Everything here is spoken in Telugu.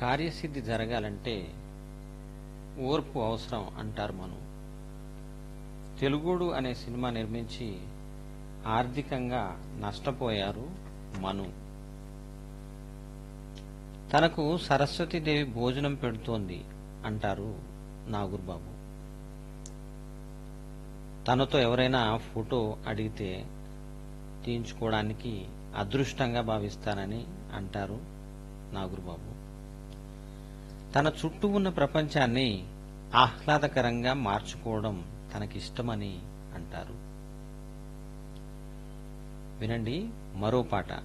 కార్యసిద్ధి జరగాలంటే ఓర్పు అవసరం అంటారు మను తెలుగుడు అనే సినిమా నిర్మించి ఆర్థికంగా నష్టపోయారు మను తనకు సరస్వతీదేవి భోజనం పెడుతోంది అంటారు నాగూర్బాబు తనతో ఎవరైనా ఫోటో అడిగితే తీయించుకోవడానికి అదృష్టంగా భావిస్తానని అంటారు నాగూర్బాబు తన చుట్టూ ఉన్న ప్రపంచాన్ని ఆహ్లాదకరంగా మార్చుకోవడం తనకిష్టమని అంటారు వినండి మరో పాట